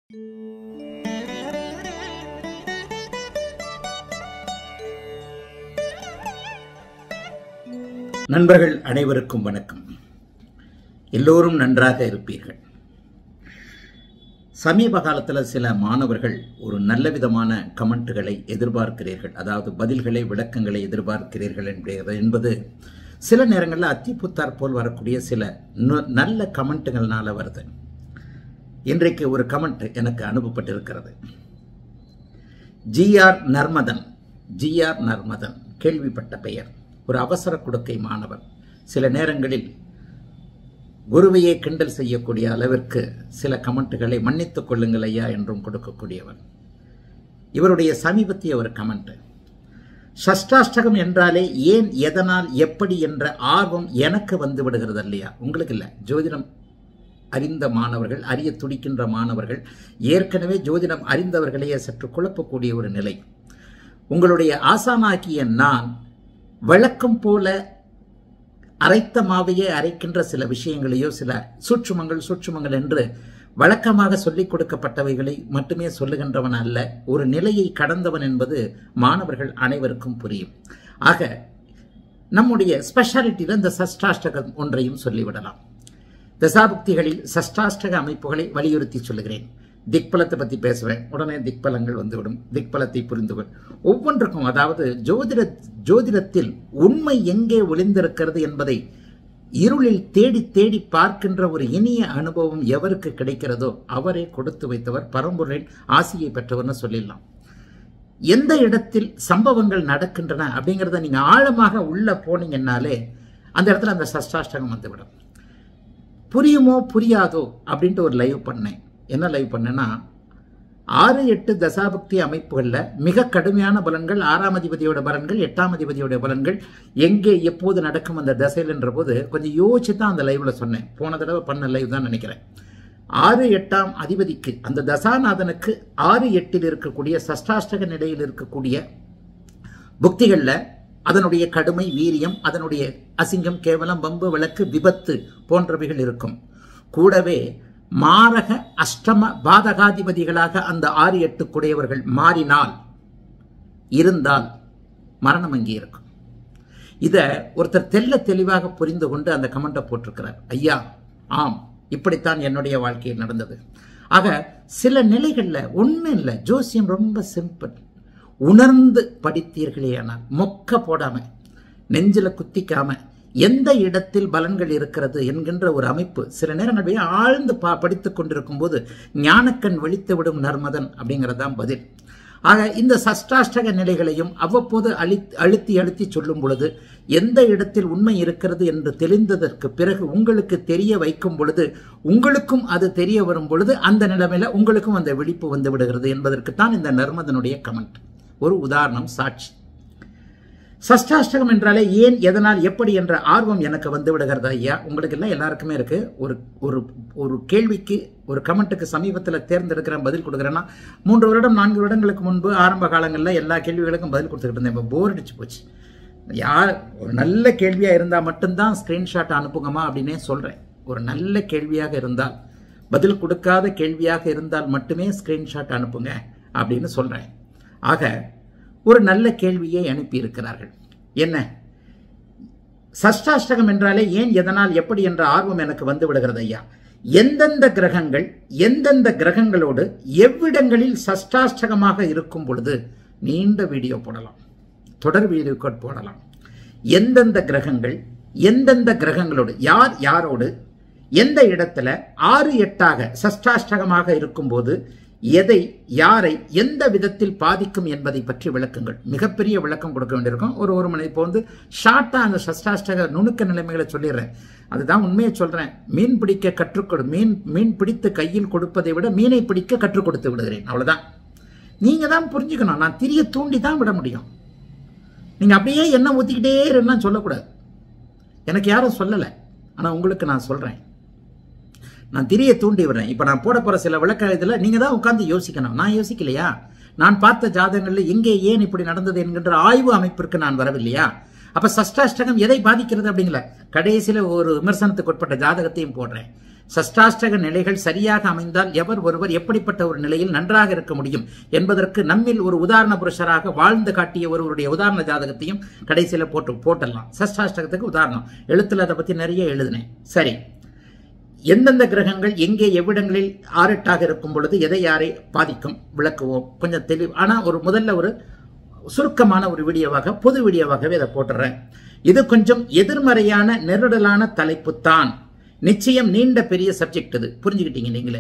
நண்பர்கள் அனைவருக்கும் வணக்கம் எல்லோரும் நன்றாக இருப்பீர்கள் சமீப காலத்தில் சில மாணவர்கள் ஒரு நல்ல விதமான கமெண்ட்டுகளை எதிர்பார்க்கிறீர்கள் அதாவது பதில்களை விளக்கங்களை எதிர்பார்க்கிறீர்கள் என்பது என்பது சில நேரங்களில் அத்திப்புத்தார் போல் வரக்கூடிய சில நு- நல்ல கமெண்ட்டுகள்னால வருது இன்றைக்கு ஒரு கமெண்ட் எனக்கு அனுப்பப்பட்டிருக்கிறது ஜிஆர் நர்மதன் ஜிஆர் நர்மதன் கேள்விப்பட்ட பெயர் ஒரு அவசர குடுக்கை மாணவர் சில நேரங்களில் குருவையே கிண்டல் செய்யக்கூடிய அளவிற்கு சில கமெண்ட்டுகளை மன்னித்துக் கொள்ளுங்கள் ஐயா என்றும் கொடுக்கக்கூடியவர் இவருடைய சமீபத்திய ஒரு கமெண்ட் சஷ்டாஷ்டகம் என்றாலே ஏன் எதனால் எப்படி என்ற ஆர்வம் எனக்கு வந்து விடுகிறது இல்லையா உங்களுக்கு இல்லை ஜோதிடம் அறிந்த மாணவர்கள் அறிய துடிக்கின்ற மாணவர்கள் ஏற்கனவே ஜோதிடம் அறிந்தவர்களையே சற்று குழப்பக்கூடிய ஒரு நிலை உங்களுடைய ஆசானாகிய நான் வழக்கம் போல அரைத்த மாவையே அரைக்கின்ற சில விஷயங்களையோ சில சூட்சுமங்கள் சூட்சுமங்கள் என்று வழக்கமாக சொல்லிக் கொடுக்கப்பட்டவைகளை மட்டுமே சொல்லுகின்றவன் அல்ல ஒரு நிலையை கடந்தவன் என்பது மாணவர்கள் அனைவருக்கும் புரியும் ஆக நம்முடைய ஸ்பெஷாலிட்டியில் இந்த சஷ்டாஷ்டகம் ஒன்றையும் சொல்லிவிடலாம் தசாபுக்திகளில் சஷ்டாஷ்டக அமைப்புகளை வலியுறுத்தி சொல்லுகிறேன் திக்பலத்தை பற்றி பேசுவேன் உடனே திக்பலங்கள் வந்துவிடும் திக்பலத்தை புரிந்துகள் ஒவ்வொன்றுக்கும் அதாவது ஜோதிட ஜோதிடத்தில் உண்மை எங்கே ஒளிந்திருக்கிறது என்பதை இருளில் தேடி தேடி பார்க்கின்ற ஒரு இனிய அனுபவம் எவருக்கு கிடைக்கிறதோ அவரே கொடுத்து வைத்தவர் பரம்பொருளின் ஆசியை பெற்றவர்னு சொல்லிடலாம் எந்த இடத்தில் சம்பவங்கள் நடக்கின்றன அப்படிங்கிறத நீங்க ஆழமாக உள்ள போனீங்கன்னாலே அந்த இடத்துல அந்த சஷ்டாஷ்டகம் வந்துவிடும் புரியுமோ புரியாதோ அப்படின்ட்டு ஒரு லைவ் பண்ணேன் என்ன லைவ் பண்ணேன்னா ஆறு எட்டு தசாபக்தி அமைப்புகளில் மிக கடுமையான பலன்கள் ஆறாம் அதிபதியோட பலன்கள் எட்டாம் அதிபதியோட பலன்கள் எங்கே எப்போது நடக்கும் அந்த தசையில்ன்ற போது கொஞ்சம் யோசிச்சு தான் அந்த லைவ்ல சொன்னேன் போன தடவை பண்ண லைவ் தான் நினைக்கிறேன் ஆறு எட்டாம் அதிபதிக்கு அந்த தசாநாதனுக்கு ஆறு எட்டில் இருக்கக்கூடிய சஷ்டாஷ்டக நிலையில் இருக்கக்கூடிய புக்திகளில் அதனுடைய கடுமை வீரியம் அதனுடைய அசிங்கம் கேவலம் வம்பு விளக்கு விபத்து போன்றவைகள் இருக்கும் கூடவே மாரக அஷ்டம பாதகாதிபதிகளாக அந்த ஆறு எட்டு குடையவர்கள் மாறினால் இருந்தால் மரணம் அங்கே இருக்கும் இத ஒருத்தர் தெல்ல தெளிவாக புரிந்து கொண்டு அந்த கமெண்ட்டை போட்டிருக்கிறார் ஐயா ஆம் இப்படித்தான் என்னுடைய வாழ்க்கையில் நடந்தது ஆக சில நிலைகள்ல ஒண்ணும் இல்லை ஜோசியம் ரொம்ப சிம்பிள் உணர்ந்து படித்தீர்களேயானால் மொக்க போடாம நெஞ்சில குத்திக்காம எந்த இடத்தில் பலன்கள் இருக்கிறது என்கின்ற ஒரு அமைப்பு சில நேரங்கள் போய் ஆழ்ந்து பா படித்துக் கொண்டிருக்கும் போது ஞானக்கண் வெளித்து விடும் நர்மதன் அப்படிங்கறதுதான் பதில் ஆக இந்த சஷ்டாஷ்டக நிலைகளையும் அவ்வப்போது அழி அழுத்தி அழுத்தி சொல்லும் பொழுது எந்த இடத்தில் உண்மை இருக்கிறது என்று தெரிந்ததற்கு பிறகு உங்களுக்கு தெரிய வைக்கும் பொழுது உங்களுக்கும் அது தெரிய வரும் பொழுது அந்த நிலைமையில உங்களுக்கும் அந்த விழிப்பு வந்து விடுகிறது என்பதற்குத்தான் இந்த நர்மதனுடைய கமெண்ட் ஒரு உதாரணம் சாட்சி சஷ்டாஷ்டகம் என்றாலே ஏன் எதனால் எப்படி என்ற ஆர்வம் எனக்கு வந்து விடுகிறது ஐயா உங்களுக்கு எல்லாம் எல்லாருக்குமே இருக்கு ஒரு ஒரு ஒரு கேள்விக்கு ஒரு கமெண்ட்டுக்கு சமீபத்தில் தேர்ந்தெடுக்கிறேன் பதில் கொடுக்குறேன்னா மூன்று வருடம் நான்கு வருடங்களுக்கு முன்பு ஆரம்ப காலங்களில் எல்லா கேள்விகளுக்கும் பதில் கொடுத்துக்கிட்டு இருந்தேன் இப்போ போர் அடிச்சு போச்சு யார் ஒரு நல்ல கேள்வியாக இருந்தால் மட்டும்தான் ஸ்க்ரீன்ஷாட் அனுப்புங்கம்மா அப்படின்னே சொல்கிறேன் ஒரு நல்ல கேள்வியாக இருந்தால் பதில் கொடுக்காத கேள்வியாக இருந்தால் மட்டுமே ஸ்க்ரீன்ஷாட் அனுப்புங்க அப்படின்னு சொல்கிறேன் ஆக ஒரு நல்ல கேள்வியை அனுப்பி இருக்கிறார்கள் என்ன சஷ்டாஷ்டகம் என்றாலே ஏன் எதனால் எப்படி என்ற ஆர்வம் எனக்கு வந்து விடுகிறது ஐயா எந்தெந்த கிரகங்கள் எந்தெந்த கிரகங்களோடு எவ்விடங்களில் சஷ்டாஷ்டகமாக இருக்கும் பொழுது நீண்ட வீடியோ போடலாம் தொடர் வீடியோ போடலாம் எந்தெந்த கிரகங்கள் எந்தெந்த கிரகங்களோடு யார் யாரோடு எந்த இடத்துல ஆறு எட்டாக சஷ்டாஷ்டகமாக இருக்கும்போது எதை யாரை எந்த விதத்தில் பாதிக்கும் என்பதை பற்றி விளக்குங்கள் மிகப்பெரிய விளக்கம் கொடுக்க வேண்டியிருக்கும் ஒரு ஒரு மணி இப்போ வந்து ஷார்ட்டா அந்த சஷ்டாஷ்டக நுணுக்க நிலைமைகளை சொல்லிடுறேன் அதுதான் உண்மையை சொல்றேன் மீன் பிடிக்க கற்றுக்கொடு மீன் மீன் பிடித்து கையில் கொடுப்பதை விட மீனை பிடிக்க கற்றுக் கொடுத்து விடுகிறேன் அவ்வளவுதான் நீங்க தான் புரிஞ்சுக்கணும் நான் திரிய தூண்டி தான் விட முடியும் நீங்க அப்படியே எண்ணெய் ஊத்திக்கிட்டே இருன்னா சொல்லக்கூடாது எனக்கு யாரும் சொல்லலை ஆனா உங்களுக்கு நான் சொல்றேன் நான் திரிய தூண்டி விடுறேன் இப்போ நான் போட போற சில விளக்க இதில் நீங்க தான் உட்காந்து யோசிக்கணும் நான் யோசிக்கலையா நான் பார்த்த ஜாதகங்கள்ல எங்கே ஏன் இப்படி நடந்தது என்கின்ற ஆய்வு அமைப்பிற்கு நான் வரவில்லையா அப்ப சஷ்டாஷ்டகம் எதை பாதிக்கிறது அப்படிங்கல கடைசியில ஒரு விமர்சனத்துக்கு உட்பட்ட ஜாதகத்தையும் போடுறேன் சஷ்டாஷ்டக நிலைகள் சரியாக அமைந்தால் எவர் ஒருவர் எப்படிப்பட்ட ஒரு நிலையில் நன்றாக இருக்க முடியும் என்பதற்கு நம்மில் ஒரு உதாரண புருஷராக வாழ்ந்து காட்டிய ஒருவருடைய உதாரண ஜாதகத்தையும் கடைசியில் போட்டு போட்டுடலாம் சஷ்டாஷ்டகத்துக்கு உதாரணம் எழுத்துல அதை பத்தி நிறைய எழுதினேன் சரி எந்தெந்த கிரகங்கள் எங்கே எவ்விடங்களில் ஆரெட்டாக இருக்கும் பொழுது எதை யாரை பாதிக்கும் விளக்குவோம் கொஞ்சம் தெளிவு ஆனா ஒரு முதல்ல ஒரு சுருக்கமான ஒரு வீடியோவாக பொது வீடியோவாகவே அதை போட்டுறேன் இது கொஞ்சம் எதிர்மறையான நெருடலான தலைப்பு தான் நிச்சயம் நீண்ட பெரிய சப்ஜெக்ட் இது புரிஞ்சுக்கிட்டீங்க நீங்களே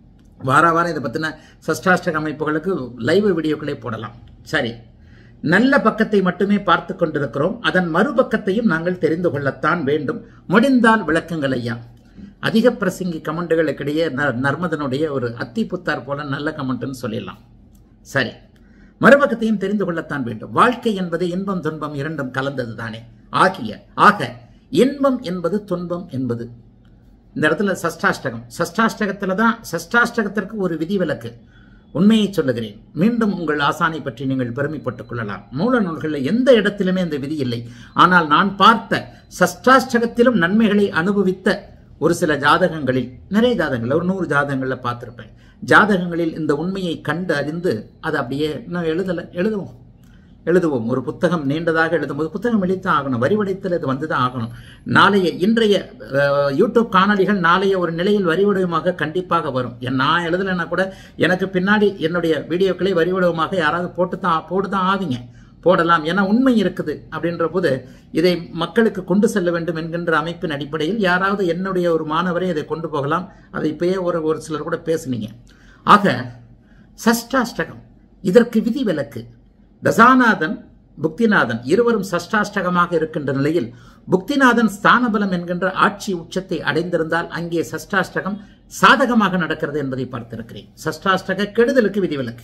வார வாரம் இதை பற்றின சஷ்டாஷ்டக அமைப்புகளுக்கு லைவ் வீடியோக்களே போடலாம் சரி நல்ல பக்கத்தை மட்டுமே பார்த்து கொண்டிருக்கிறோம் அதன் மறுபக்கத்தையும் நாங்கள் தெரிந்து கொள்ளத்தான் வேண்டும் முடிந்தால் விளக்குங்கள் ஐயா அதிக பிரசங்கி கமெண்ட்டுகளுக்கிடையே ந- நர்மதனுடைய ஒரு அத்தி புத்தார் போல நல்ல கமெண்ட்னு சொல்லிடலாம் சரி மறுபக்கத்தையும் தெரிந்து கொள்ளத்தான் வேண்டும் வாழ்க்கை என்பது இன்பம் துன்பம் இரண்டும் கலந்தது தானே ஆகிய ஆக இன்பம் என்பது துன்பம் என்பது இந்த இடத்துல சஷ்டாஷ்டகம் சஷ்டாஷ்டகத்துல தான் சஷ்டாஷ்டகத்திற்கு ஒரு விதிவிலக்கு உண்மையை சொல்லுகிறேன் மீண்டும் உங்கள் ஆசானை பற்றி நீங்கள் பெருமைப்பட்டுக் கொள்ளலாம் மூல நூல்களில் எந்த இடத்திலுமே அந்த விதி இல்லை ஆனால் நான் பார்த்த சஷ்டாஷ்டகத்திலும் நன்மைகளை அனுபவித்த ஒரு சில ஜாதகங்களில் நிறைய ஜாதகங்கள் ஒரு நூறு ஜாதகங்கள்ல பார்த்திருப்பேன் ஜாதகங்களில் இந்த உண்மையை கண்டு அறிந்து அதை அப்படியே நான் எழுதலை எழுதுவோம் எழுதுவோம் ஒரு புத்தகம் நீண்டதாக எழுதும்போது புத்தகம் எழுத்தான் ஆகணும் வரிவடைத்தல் இது வந்துதான் ஆகணும் நாளைய இன்றைய அஹ், யூடியூப் காணொளிகள் நாளைய ஒரு நிலையில் வரிவடிவமாக கண்டிப்பாக வரும் என் நான் எழுதலைன்னா கூட எனக்கு பின்னாடி என்னுடைய வீடியோக்களை வரிவடிவமாக யாராவது போட்டு தான் போட்டு தான் ஆவீங்க போடலாம் ஏன்னா உண்மை இருக்குது அப்படின்ற போது இதை மக்களுக்கு கொண்டு செல்ல வேண்டும் என்கின்ற அமைப்பின் அடிப்படையில் யாராவது என்னுடைய ஒரு மாணவரை இதை கொண்டு போகலாம் அதை இப்பயே ஒரு ஒரு சிலர் கூட பேசுனீங்க ஆக சஷ்டாஷ்டகம் இதற்கு விதி விலக்கு தசாநாதன் புக்திநாதன் இருவரும் சஷ்டாஷ்டகமாக இருக்கின்ற நிலையில் புக்திநாதன் ஸ்தானபலம் என்கின்ற ஆட்சி உச்சத்தை அடைந்திருந்தால் அங்கே சஷ்டாஷ்டகம் சாதகமாக நடக்கிறது என்பதை பார்த்திருக்கிறேன் சஷ்டாஷ்டக கெடுதலுக்கு விதிவிலக்கு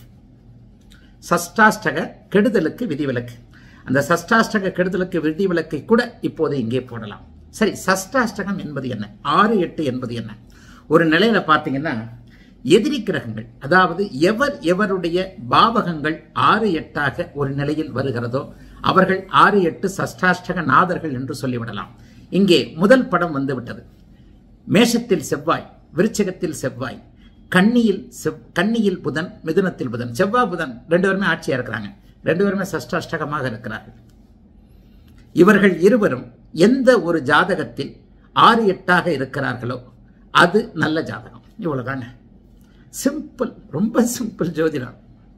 சஷ்டாஷ்டக கெடுதலுக்கு விதிவிலக்கு அந்த சஷ்டாஷ்டக கெடுதலுக்கு விதிவிலக்கை கூட இப்போது இங்கே போடலாம் சரி சஷ்டாஷ்டகம் என்பது என்ன ஆறு எட்டு என்பது என்ன ஒரு நிலையில பார்த்தீங்கன்னா எதிரி கிரகங்கள் அதாவது எவர் எவருடைய பாவகங்கள் ஆறு எட்டாக ஒரு நிலையில் வருகிறதோ அவர்கள் ஆறு எட்டு சஷ்டாஷ்டக நாதர்கள் என்று சொல்லிவிடலாம் இங்கே முதல் படம் வந்து விட்டது மேஷத்தில் செவ்வாய் விருச்சகத்தில் செவ்வாய் கன்னியில் செவ் கன்னியில் புதன் மிதுனத்தில் புதன் செவ்வாய் புதன் ரெண்டு பேருமே ஆட்சியா இருக்கிறாங்க ரெண்டு பேருமே சஷ்டாஷ்டகமாக இருக்கிறார்கள் இவர்கள் இருவரும் எந்த ஒரு ஜாதகத்தில் ஆறு எட்டாக இருக்கிறார்களோ அது நல்ல ஜாதகம் இவ்வளவுதாங்க சிம்பிள் ரொம்ப சிம்பிள் ஜோதிடம்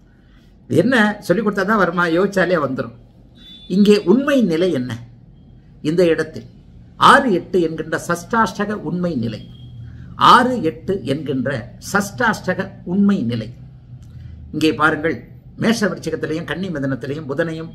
இது என்ன சொல்லி கொடுத்தா தான் வருமா யோசிச்சாலே வந்துடும் இங்கே உண்மை நிலை என்ன இந்த இடத்தில் ஆறு எட்டு என்கின்ற சஷ்டாஷ்டக உண்மை நிலை ஆறு எட்டு என்கின்ற சஷ்டாஷ்டக உண்மை நிலை இங்கே பாருங்கள் மேஷ விருச்சிகத்திலையும் கன்னி மிதனத்திலையும் புதனையும்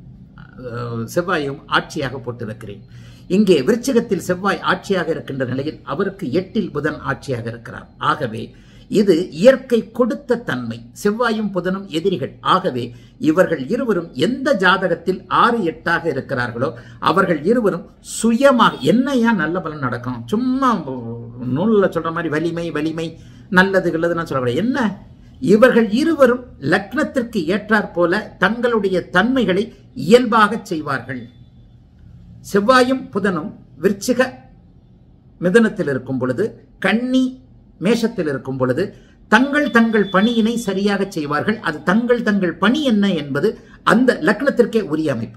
அஹ், செவ்வாயும் ஆட்சியாக போட்டிருக்கிறேன் இங்கே விருச்சிகத்தில் செவ்வாய் ஆட்சியாக இருக்கின்ற நிலையில் அவருக்கு எட்டில் புதன் ஆட்சியாக இருக்கிறார் ஆகவே இது இயற்கை கொடுத்த தன்மை செவ்வாயும் புதனும் எதிரிகள் ஆகவே இவர்கள் இருவரும் எந்த ஜாதகத்தில் ஆறு எட்டாக இருக்கிறார்களோ அவர்கள் இருவரும் சுயமாக என்னையா நல்ல பலன் நடக்கும் சும்மா நூலில் சொல்ற மாதிரி வலிமை வலிமை நல்லது நல்லதுன்னு சொல்லக்கூடாது என்ன இவர்கள் இருவரும் லக்னத்திற்கு ஏற்றாற் போல தங்களுடைய தன்மைகளை இயல்பாக செய்வார்கள் செவ்வாயும் புதனும் விருச்சிக மிதனத்தில் இருக்கும் பொழுது கன்னி மேஷத்தில் இருக்கும் பொழுது தங்கள் தங்கள் பணியினை சரியாக செய்வார்கள் அது தங்கள் தங்கள் பணி என்ன என்பது அந்த லக்னத்திற்கே உரிய அமைப்பு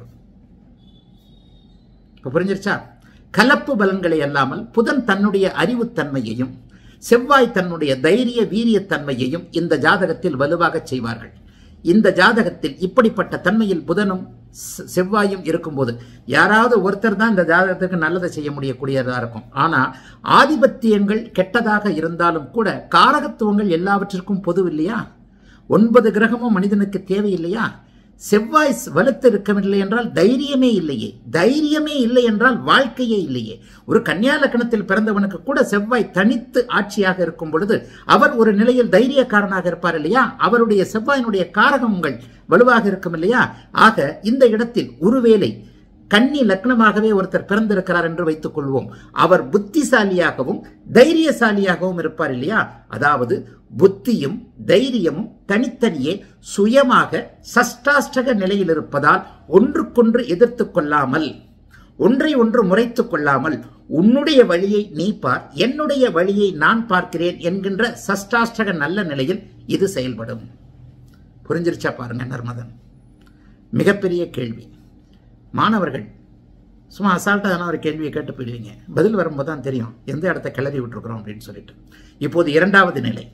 இப்ப புரிஞ்சிருச்சா கலப்பு பலன்களை அல்லாமல் புதன் தன்னுடைய அறிவுத்தன்மையையும் செவ்வாய் தன்னுடைய தைரிய வீரியத்தன்மையையும் இந்த ஜாதகத்தில் வலுவாக செய்வார்கள் இந்த ஜாதகத்தில் இப்படிப்பட்ட தன்மையில் புதனும் செ- செவ்வாயும் இருக்கும்போது யாராவது ஒருத்தர் தான் இந்த ஜாதகத்துக்கு நல்லதை செய்ய முடியக்கூடியதா இருக்கும் ஆனா ஆதிபத்தியங்கள் கெட்டதாக இருந்தாலும் கூட காரகத்துவங்கள் எல்லாவற்றிற்கும் பொது இல்லையா ஒன்பது கிரகமும் மனிதனுக்கு தேவையில்லையா செவ்வாய் வலுத்து இருக்கவில்லை என்றால் தைரியமே இல்லையே தைரியமே இல்லை என்றால் வாழ்க்கையே இல்லையே ஒரு கன்னியா லக்னத்தில் பிறந்தவனுக்கு கூட செவ்வாய் தனித்து ஆட்சியாக இருக்கும் பொழுது அவர் ஒரு நிலையில் தைரியக்காரனாக இருப்பார் இல்லையா அவருடைய செவ்வாயினுடைய காரகங்கள் வலுவாக இருக்கும் இல்லையா ஆக இந்த இடத்தில் ஒருவேளை கன்னி லக்னமாகவே ஒருத்தர் பிறந்திருக்கிறார் என்று வைத்துக் கொள்வோம் அவர் புத்திசாலியாகவும் தைரியசாலியாகவும் இருப்பார் இல்லையா அதாவது புத்தியும் தைரியமும் தனித்தனியே சுயமாக சஷ்டாஷ்டக நிலையில் இருப்பதால் ஒன்றுக்கொன்று எதிர்த்து கொள்ளாமல் ஒன்றை ஒன்று முறைத்துக் கொள்ளாமல் உன்னுடைய வழியை நீ பார் என்னுடைய வழியை நான் பார்க்கிறேன் என்கின்ற சஷ்டாஷ்டக நல்ல நிலையில் இது செயல்படும் புரிஞ்சிருச்சா பாருங்க நர்மதன் மிகப்பெரிய கேள்வி மாணவர்கள் சும்மா அசால்ட்டான ஒரு கேள்வியை கேட்டு போயிடுவீங்க பதில் வரும்போது தான் தெரியும் எந்த இடத்த கிளறி விட்டுருக்குறோம் அப்படின்னு சொல்லிட்டு இப்போது இரண்டாவது நிலை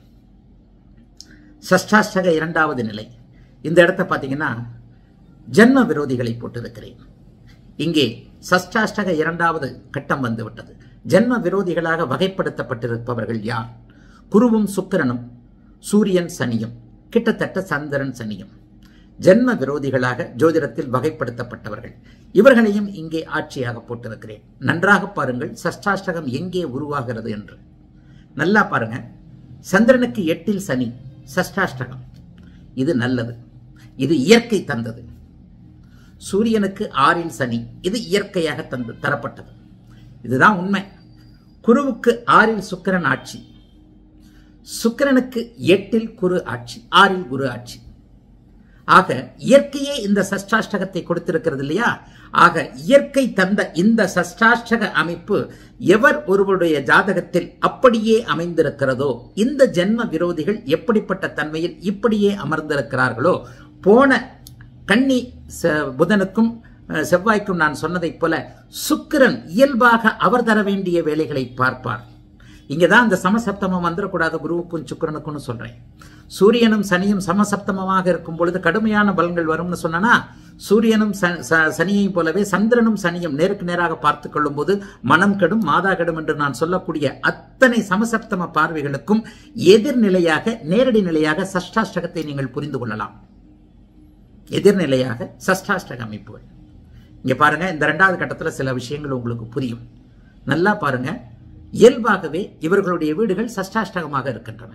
சஷ்டாஷ்டக இரண்டாவது நிலை இந்த இடத்த பார்த்தீங்கன்னா ஜன்ம விரோதிகளை போட்டிருக்கிறேன் இங்கே சஷ்டாஷ்டக இரண்டாவது கட்டம் வந்து விட்டது ஜன்ம விரோதிகளாக வகைப்படுத்தப்பட்டிருப்பவர்கள் யார் குருவும் சுக்கிரனும் சூரியன் சனியும் கிட்டத்தட்ட சந்திரன் சனியும் ஜன்ம விரோதிகளாக ஜோதிடத்தில் வகைப்படுத்தப்பட்டவர்கள் இவர்களையும் இங்கே ஆட்சியாக போட்டிருக்கிறேன் நன்றாக பாருங்கள் சஷ்டாஷ்டகம் எங்கே உருவாகிறது என்று நல்லா பாருங்க சந்திரனுக்கு எட்டில் சனி சஷ்டாஷ்டகம் இது நல்லது இது இயற்கை தந்தது சூரியனுக்கு ஆறில் சனி இது இயற்கையாக தந்து தரப்பட்டது இதுதான் உண்மை குருவுக்கு ஆறில் சுக்கிரன் ஆட்சி சுக்கிரனுக்கு எட்டில் குரு ஆட்சி ஆறில் குரு ஆட்சி ஆக இயற்கையே இந்த சஷ்டாஷ்டகத்தை கொடுத்திருக்கிறது இல்லையா ஆக இயற்கை தந்த இந்த சஷ்டாஷ்டக அமைப்பு எவர் ஒருவருடைய ஜாதகத்தில் அப்படியே அமைந்திருக்கிறதோ இந்த ஜென்ம விரோதிகள் எப்படிப்பட்ட தன்மையில் இப்படியே அமர்ந்திருக்கிறார்களோ போன கன்னி ச- புதனுக்கும் அஹ், செவ்வாய்க்கும் நான் சொன்னதைப் போல சுக்கிரன் இயல்பாக அவர் தர வேண்டிய வேலைகளை பார்ப்பார் இங்கதான் அந்த சமசப்தமம் வந்துடக்கூடாது குருவுக்கும் சுக்கிரனுக்கும் சொல்றேன் சூரியனும் சனியும் சமசப்தமமாக இருக்கும் பொழுது கடுமையான பலன்கள் வரும்னு சொன்னா சூரியனும் ச- ச- சனியையும் போலவே சந்திரனும் சனியும் நேருக்கு நேராக பார்த்து கொள்ளும் போது மனம் கெடும் மாதா கெடும் என்று நான் சொல்லக்கூடிய அத்தனை சமசப்தம பார்வைகளுக்கும் எதிர்நிலையாக நேரடி நிலையாக சஷ்டாஷ்டகத்தை நீங்கள் புரிந்து கொள்ளலாம் எதிர்நிலையாக சஷ்டாஷ்டக அமைப்புகள் இங்க பாருங்க இந்த ரெண்டாவது கட்டத்தில் சில விஷயங்கள் உங்களுக்கு புரியும் நல்லா பாருங்க இயல்பாகவே இவர்களுடைய வீடுகள் சஷ்டாஷ்டகமாக இருக்கின்றன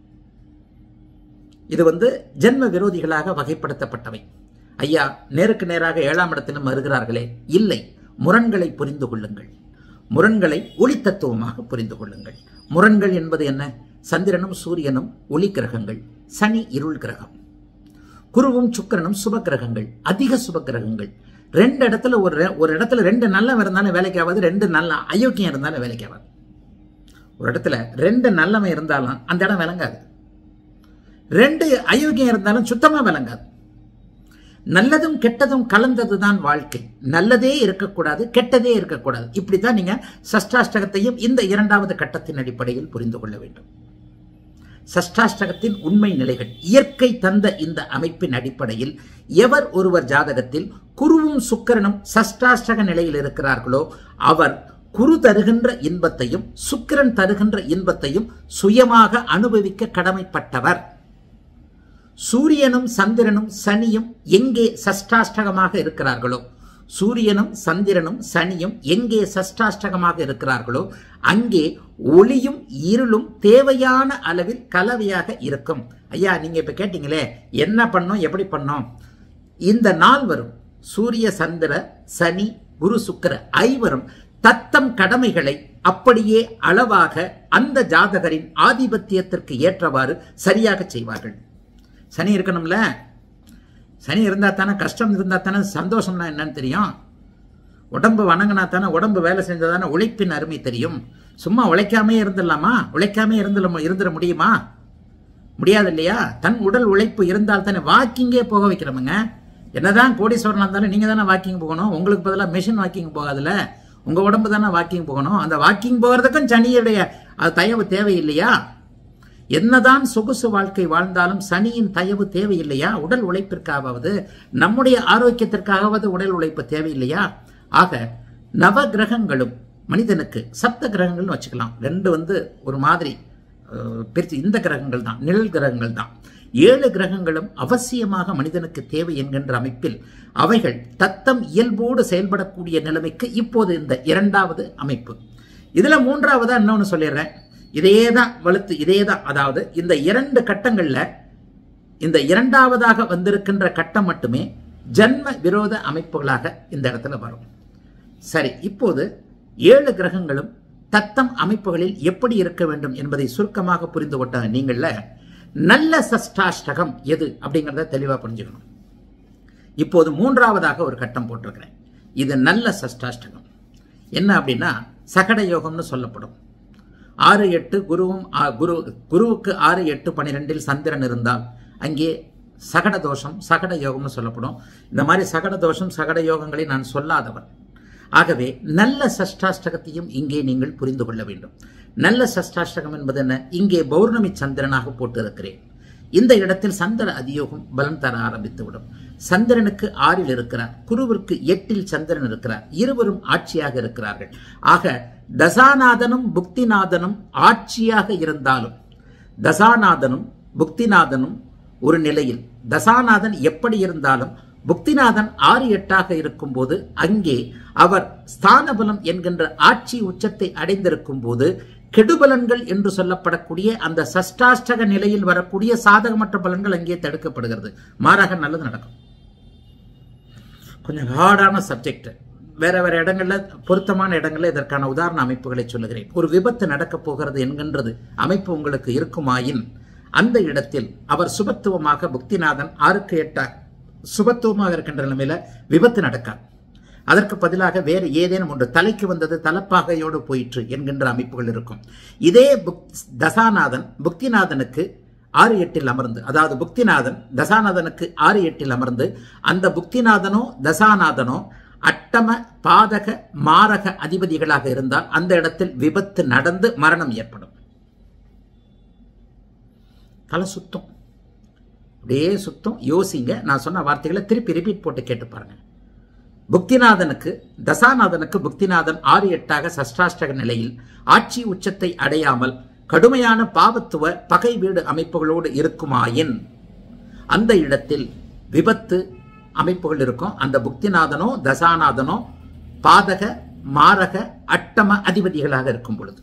இது வந்து ஜென்ம விரோதிகளாக வகைப்படுத்தப்பட்டவை ஐயா நேருக்கு நேராக ஏழாம் இடத்திலும் வருகிறார்களே இல்லை முரண்களை புரிந்து கொள்ளுங்கள் முரண்களை ஒளி தத்துவமாக புரிந்து கொள்ளுங்கள் முரண்கள் என்பது என்ன சந்திரனும் சூரியனும் ஒளி கிரகங்கள் சனி இருள் கிரகம் குருவும் சுக்கிரனும் சுப கிரகங்கள் அதிக சுப கிரகங்கள் ரெண்டு இடத்துல ஒரு ரெ- ஒரு இடத்துல ரெண்டு நல்லவன் இருந்தாலும் வேலைக்கு ஆகாது ரெண்டு நல்ல அயோக்கியம் இருந்தாலும் வேலைக்கு ஆகாது ஒரு இடத்துல ரெண்டு நல்லவன் இருந்தாலும் அந்த இடம் விளங்காது ரெண்டு அயோக்கியம் இருந்தாலும் சுத்தமா விளங்காது நல்லதும் கெட்டதும் கலந்ததுதான் வாழ்க்கை நல்லதே இருக்கக்கூடாது கெட்டதே இருக்கக்கூடாது இப்படித்தான் நீங்க சஷ்டாஷ்டகத்தையும் இந்த இரண்டாவது கட்டத்தின் அடிப்படையில் புரிந்து கொள்ள வேண்டும் சஷ்டாஷ்டகத்தின் உண்மை நிலைகள் இயற்கை தந்த இந்த அமைப்பின் அடிப்படையில் எவர் ஒருவர் ஜாதகத்தில் குருவும் சுக்கிரனும் சஷ்டாஷ்டக நிலையில் இருக்கிறார்களோ அவர் குரு தருகின்ற இன்பத்தையும் சுக்கிரன் தருகின்ற இன்பத்தையும் சுயமாக அனுபவிக்க கடமைப்பட்டவர் சூரியனும் சந்திரனும் சனியும் எங்கே சஷ்டாஷ்டகமாக இருக்கிறார்களோ சூரியனும் சந்திரனும் சனியும் எங்கே சஷ்டாஷ்டகமாக இருக்கிறார்களோ அங்கே ஒளியும் இருளும் தேவையான அளவில் கலவையாக இருக்கும் ஐயா நீங்க இப்ப கேட்டீங்களே என்ன பண்ணோம் எப்படி பண்ணோம் இந்த நாள் வரும் சூரிய சந்திர சனி குரு சுக்கிர ஐவரும் தத்தம் கடமைகளை அப்படியே அளவாக அந்த ஜாதகரின் ஆதிபத்தியத்திற்கு ஏற்றவாறு சரியாக செய்வார்கள் சனி இருக்கணும்ல சனி இருந்தா தானே கஷ்டம் இருந்தா தானே சந்தோஷம்னா என்னன்னு தெரியும் உடம்பு வணங்கினா தானே உடம்பு வேலை செஞ்சா தானே உழைப்பின் அருமை தெரியும் சும்மா உழைக்காமே இருந்துடலாமா உழைக்காமே இருந்துட இருந்துட முடியுமா முடியாது இல்லையா தன் உடல் உழைப்பு இருந்தால் தானே வாக்கிங்கே போக வைக்கிறோமுங்க என்னதான் கோடீஸ்வரனா இருந்தாலும் நீங்க தானே வாக்கிங் போகணும் உங்களுக்கு பதிலாக மிஷின் வாக்கிங் போகாதுல்ல உங்க உடம்பு தானே வாக்கிங் போகணும் அந்த வாக்கிங் போகிறதுக்கும் சனியுடைய அது தயவு தேவையில்லையா என்னதான் சொகுசு வாழ்க்கை வாழ்ந்தாலும் சனியின் தயவு தேவையில்லையா உடல் உழைப்பிற்காவது நம்முடைய ஆரோக்கியத்திற்காகவது உடல் உழைப்பு தேவையில்லையா ஆக நவ கிரகங்களும் மனிதனுக்கு சப்த கிரகங்கள்னு வச்சுக்கலாம் ரெண்டு வந்து ஒரு மாதிரி அஹ், பிரிச்சு இந்த கிரகங்கள் தான் நிழல் கிரகங்கள் தான் ஏழு கிரகங்களும் அவசியமாக மனிதனுக்கு தேவை என்கின்ற அமைப்பில் அவைகள் தத்தம் இயல்போடு செயல்படக்கூடிய நிலைமைக்கு இப்போது இந்த இரண்டாவது அமைப்பு இதுல மூன்றாவதா இன்னொன்னு சொல்லிடுறேன் இதே தான் வலுத்து இதே தான் அதாவது இந்த இரண்டு கட்டங்கள்ல இந்த இரண்டாவதாக வந்திருக்கின்ற கட்டம் மட்டுமே ஜன்ம விரோத அமைப்புகளாக இந்த இடத்துல வரும் சரி இப்போது ஏழு கிரகங்களும் தத்தம் அமைப்புகளில் எப்படி இருக்க வேண்டும் என்பதை சுருக்கமாக புரிந்து கொண்ட நீங்கள நல்ல சஷ்டாஷ்டகம் எது அப்படிங்கிறத தெளிவா புரிஞ்சுக்கணும் இப்போது மூன்றாவதாக ஒரு கட்டம் போட்டிருக்கிறேன் இது நல்ல சஷ்டாஷ்டகம் என்ன அப்படின்னா சகட யோகம்னு சொல்லப்படும் ஆறு எட்டு குருவும் ஆ, குரு குருவுக்கு ஆறு எட்டு பன்னிரெண்டில் சந்திரன் இருந்தால் அங்கே சகட தோஷம் சகட யோகம்னு சொல்லப்படும் இந்த மாதிரி சகட தோஷம் சகட யோகங்களை நான் சொல்லாதவன் ஆகவே நல்ல சஷ்டாஷ்டகத்தையும் இங்கே நீங்கள் புரிந்து கொள்ள வேண்டும் நல்ல சஷ்டாஷ்டகம் என்பது என்ன இங்கே பௌர்ணமி சந்திரனாக போட்டு இருக்கிறேன் இந்த இடத்தில் சந்திர அதியோகம் பலன் தர ஆரம்பித்துவிடும் சந்திரனுக்கு ஆறில் இருக்கிறார் குருவிற்கு எட்டில் சந்திரன் இருக்கிறார் இருவரும் ஆட்சியாக இருக்கிறார்கள் ஆக தசாநாதனும் புக்திநாதனும் ஆட்சியாக இருந்தாலும் தசாநாதனும் புக்திநாதனும் ஒரு நிலையில் தசாநாதன் எப்படி இருந்தாலும் புக்திநாதன் ஆறு எட்டாக இருக்கும்போது அங்கே அவர் ஸ்தானபலம் என்கின்ற ஆட்சி உச்சத்தை அடைந்திருக்கும் போது கெடுபலன்கள் என்று சொல்லப்படக்கூடிய அந்த சஷ்டாஷ்டக நிலையில் வரக்கூடிய சாதகமற்ற பலன்கள் அங்கே தடுக்கப்படுகிறது மாறாக நல்லது நடக்கும் கொஞ்சம் ஹார்டான சப்ஜெக்ட் வேற வேற இடங்கள்ல பொருத்தமான இடங்கள்ல இதற்கான உதாரண அமைப்புகளை சொல்லுகிறேன் ஒரு விபத்து நடக்கப் போகிறது என்கின்றது அமைப்பு உங்களுக்கு இருக்குமாயின் அந்த இடத்தில் அவர் சுபத்துவமாக புக்திநாதன் ஆறுக்கு எட்டாக சுபத்துவமாக இருக்கின்ற நிலைமையில விபத்து நடக்காது அதற்கு பதிலாக வேறு ஏதேனும் ஒன்று தலைக்கு வந்தது தலப்பாகையோடு போயிற்று என்கின்ற அமைப்புகள் இருக்கும் இதே புக் தசாநாதன் புக்திநாதனுக்கு ஆறு எட்டில் அமர்ந்து அதாவது புக்திநாதன் தசாநாதனுக்கு ஆறு எட்டில் அமர்ந்து அந்த புக்திநாதனோ தசாநாதனோ அட்டம பாதக மாரக அதிபதிகளாக இருந்தால் அந்த இடத்தில் விபத்து நடந்து மரணம் ஏற்படும் தலை சுத்தம் அப்படியே சுத்தம் யோசிங்க நான் சொன்ன வார்த்தைகளை திருப்பி ரிப்பீட் போட்டு கேட்டு பாருங்க புக்திநாதனுக்கு தசாநாதனுக்கு புக்திநாதன் ஆறு எட்டாக சஷ்டாஷ்டக நிலையில் ஆட்சி உச்சத்தை அடையாமல் கடுமையான பாவத்துவ பகை வீடு அமைப்புகளோடு இருக்குமாயின் அந்த இடத்தில் விபத்து அமைப்புகள் இருக்கும் அந்த புக்திநாதனோ தசாநாதனோ பாதக மாரக அட்டம அதிபதிகளாக இருக்கும் பொழுது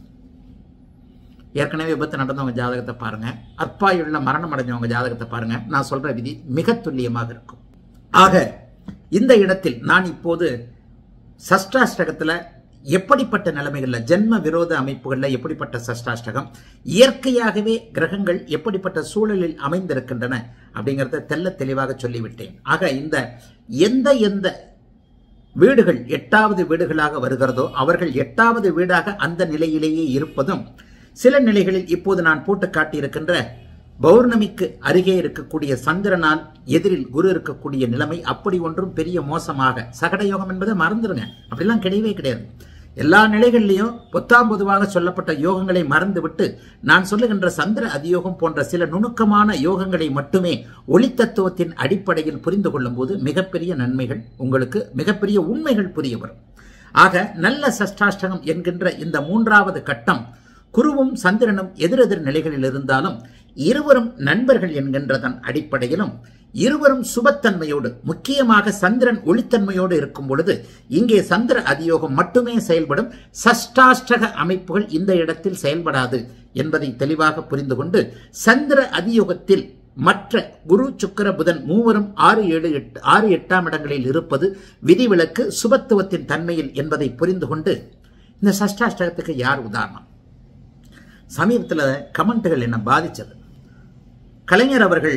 ஏற்கனவே விபத்து நடந்தவங்க ஜாதகத்தை பாருங்க அற்பாயுள்ள மரணம் அடைஞ்சவங்க ஜாதகத்தை பாருங்க நான் சொல்ற விதி மிக துல்லியமாக இருக்கும் ஆக இந்த இடத்தில் நான் இப்போது சஷ்டாஷ்டகத்துல எப்படிப்பட்ட நிலைமைகள்ல ஜென்ம விரோத அமைப்புகள்ல எப்படிப்பட்ட சஷ்டாஷ்டகம் இயற்கையாகவே கிரகங்கள் எப்படிப்பட்ட சூழலில் அமைந்திருக்கின்றன அப்படிங்கறத தெல்ல தெளிவாக சொல்லிவிட்டேன் ஆக இந்த எந்த எந்த வீடுகள் எட்டாவது வீடுகளாக வருகிறதோ அவர்கள் எட்டாவது வீடாக அந்த நிலையிலேயே இருப்பதும் சில நிலைகளில் இப்போது நான் போட்டு காட்டியிருக்கின்ற பௌர்ணமிக்கு அருகே இருக்கக்கூடிய சந்திரனால் எதிரில் குரு இருக்கக்கூடிய நிலைமை அப்படி ஒன்றும் பெரிய மோசமாக சகட யோகம் என்பதை மறந்துடுங்க அப்படிலாம் கிடையவே கிடையாது எல்லா நிலைகளிலையும் பொத்தாம் பொதுவாக சொல்லப்பட்ட யோகங்களை மறந்துவிட்டு நான் சொல்லுகின்ற சந்திர அதியோகம் போன்ற சில நுணுக்கமான யோகங்களை மட்டுமே ஒளி தத்துவத்தின் அடிப்படையில் புரிந்து கொள்ளும் போது மிகப்பெரிய நன்மைகள் உங்களுக்கு மிகப்பெரிய உண்மைகள் புரிய வரும் ஆக நல்ல சஷ்டாஷ்டகம் என்கின்ற இந்த மூன்றாவது கட்டம் குருவும் சந்திரனும் எதிரெதிர் நிலைகளில் இருந்தாலும் இருவரும் நண்பர்கள் என்கின்றதன் அடிப்படையிலும் இருவரும் சுபத்தன்மையோடு முக்கியமாக சந்திரன் ஒளித்தன்மையோடு இருக்கும் பொழுது இங்கே சந்திர அதியோகம் மட்டுமே செயல்படும் சஷ்டாஷ்டக அமைப்புகள் இந்த இடத்தில் செயல்படாது என்பதை தெளிவாக புரிந்து கொண்டு சந்திர அதியோகத்தில் மற்ற குரு சுக்கர புதன் மூவரும் ஆறு ஏழு எட்டு ஆறு எட்டாம் இடங்களில் இருப்பது விதிவிலக்கு சுபத்துவத்தின் தன்மையில் என்பதை புரிந்து கொண்டு இந்த சஷ்டாஷ்டகத்துக்கு யார் உதாரணம் சமீபத்தில் கமெண்ட்டுகள் என்ன பாதிச்சது கலைஞர் அவர்கள்